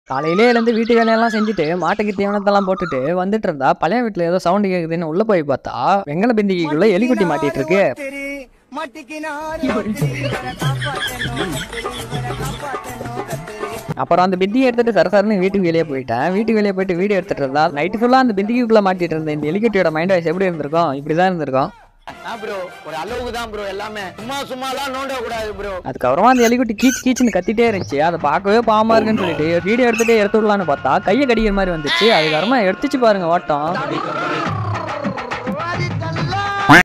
காலையிலே எழுந்து வீட்டு வேலையெல்லாம் செஞ்சுட்டு மாட்டுக்கு தீவனத்தெல்லாம் போட்டுட்டு வந்துட்டு இருந்தா பழைய வீட்டுல ஏதோ சவுண்ட் கேக்குதுன்னு உள்ள போய் பார்த்தா வெங்கல பிந்திக்குள்ள எலிக்குட்டி மாட்டிட்டு இருக்கு அப்புறம் அந்த பிந்தியை எடுத்துட்டு சரசரன்னு வீட்டுக்கு வெளியே போயிட்டேன் வீட்டுக்கு வெளியே போயிட்டு வீடியோ எடுத்துட்டு இருந்தா நைட்டு ஃபுல்லா அந்த பிந்திக்குள்ள மாட்டிட்டு இருந்த இந்த எலிக்குட்டியோட மைண்ட் வாய்ஸ் எப்படி இருந்திருக்கும் இப்படிதான் இருந்திருக்கும் ப்ரோ ஒரு அளவுக்கு தான் ப்ரோ எல்லாமே சும்மா சும்மாலாம் நோண்ட கூடாது ப்ரோ அதுக்கப்புறமா அந்த எலிக்குட்டி கீச் கீச்சுன்னு கத்திட்டே இருந்துச்சு அதை பார்க்கவே பாவமா இருக்குன்னு சொல்லிட்டு வீடியோ எடுத்துட்டு எடுத்து விடலான்னு பார்த்தா கையை கடிக்கிற மாதிரி வந்துச்சு அதுக்கப்புறமா எடுத்துச்சு பாருங்க ஓட்டம்